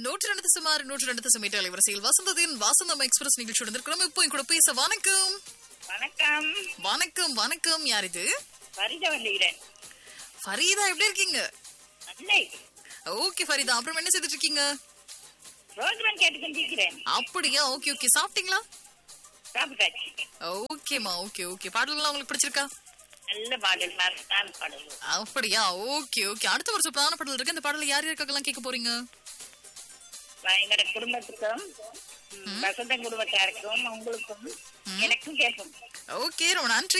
நூற்றி ரெண்டு சுமார் நூற்றி ரெண்டு சுமீட்டர் அலைவரிசையில் வசந்தத்தின் வசந்தம் எக்ஸ்பிரஸ் நிகழ்ச்சியோட இருக்கிறோம் இப்போ என் கூட பேச வணக்கம் வணக்கம் வணக்கம் வணக்கம் யார் இது வருக வந்துகிறேன் ஃபரீதா எப்படி இருக்கீங்க இல்லை ஓகே ஃபரீதா அப்புறம் என்ன செய்துட்டு இருக்கீங்க ப்ரோக்ராம் கேட்டுக்கொண்டிருக்கிறேன் அப்படியா ஓகே ஓகே சாப்பிட்டீங்களா சாப்பிட்டாச்சு ஓகேமா ஓகே ஓகே பாடல்கள்லாம் உங்களுக்கு பிடிச்சிருக்கா நல்ல பாடல் நான் பாடல் அப்படியா ஓகே ஓகே அடுத்த ஒரு சூப்பரான பாடல் இருக்கு இந்த பாடல யார் யாருக்கெல்லாம் கேட்க போறீங்க எங்களோட குடும்பத்துக்கும் ம், வசந்த குடும்பத்தாருக்கும் உங்களுக்கும் எனக்கும் கேட்போம் ஓகே ரொம்ப நன்றி